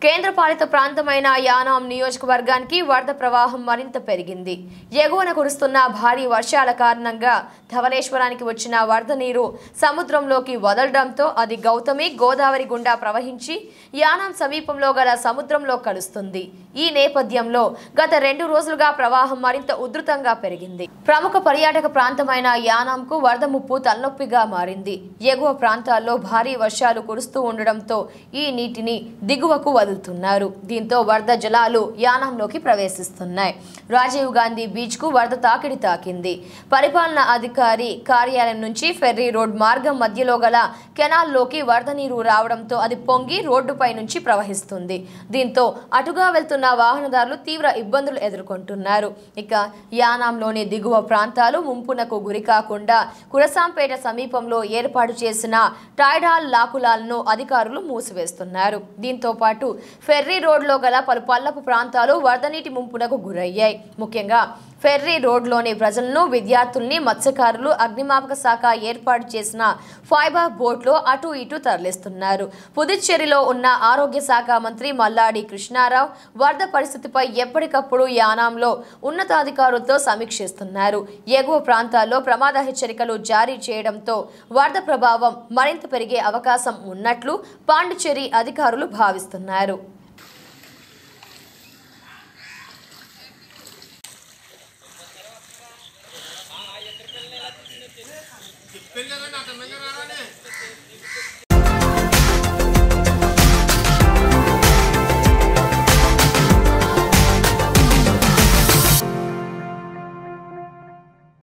కేంద్రపాలిత ప్రాంతమైన యానాం నియోజకవర్గానికి వరద ప్రవాహం మరింత పెరిగింది ఎగువన కురుస్తున్న భారీ వర్షాల కారణంగా ధవళేశ్వరానికి వచ్చిన వరద నీరు సముద్రంలోకి వదలడంతో అది గౌతమి గోదావరి గుండా ప్రవహించి యానాం సమీపంలో గల సముద్రంలో కలుస్తుంది ఈ నేపథ్యంలో గత రెండు రోజులుగా ప్రవాహం మరింత ఉధృతంగా పెరిగింది ప్రముఖ పర్యాటక ప్రాంతమైన యానాంకు వరద ముప్పు తలనొప్పిగా మారింది ఎగువ ప్రాంతాల్లో భారీ వర్షాలు కురుస్తూ ఉండడంతో ఈ నీటిని దిగువకు వదులుతున్నారు దీంతో వరద జలాలు యానాంలోకి ప్రవేశిస్తున్నాయి రాజీవ్ గాంధీ బీచ్ కు వరద తాకిడి తాకింది పరిపాలనా అధికారి కార్యాలయం నుంచి ఫెర్రీ రోడ్ మార్గం మధ్యలో గల కెనాల్లోకి వరద నీరు రావడంతో అది పొంగి రోడ్డుపై నుంచి ప్రవహిస్తుంది దీంతో అటుగా వెళ్తున్న వాహనదారులు తీవ్ర ఇబ్బందులు ఎదుర్కొంటున్నారు ఇక యానాంలోని దిగువ ప్రాంతాలు ముంపునకు గురి కాకుండా కురసాంపేట సమీపంలో ఏర్పాటు చేసిన టైడాల్ లాకులాలను అధికారులు మూసివేస్తున్నారు దీంతో పాటు ఫెర్రీ రోడ్లో గల పలు పల్లపు ప్రాంతాలు వరద నీటి ముంపునకు గురయ్యాయి ముఖ్యంగా ఫెర్రీ రోడ్లోని ప్రజలను విద్యార్థుల్ని మత్స్యకారులు అగ్నిమాపక శాఖ ఏర్పాటు చేసిన ఫైబర్ బోట్లో అటు ఇటు తరలిస్తున్నారు పుదుచ్చేరిలో ఉన్న ఆరోగ్య శాఖ మంత్రి మల్లాడి కృష్ణారావు వరద పరిస్థితిపై ఎప్పటికప్పుడు యానాంలో ఉన్నతాధికారులతో సమీక్షిస్తున్నారు ఎగువ ప్రాంతాల్లో ప్రమాద హెచ్చరికలు జారీ చేయడంతో వరద ప్రభావం మరింత పెరిగే అవకాశం ఉన్నట్లు పాండిచ్చేరి అధికారులు భావిస్తున్నారు పెళ్ళి అతను దగ్గర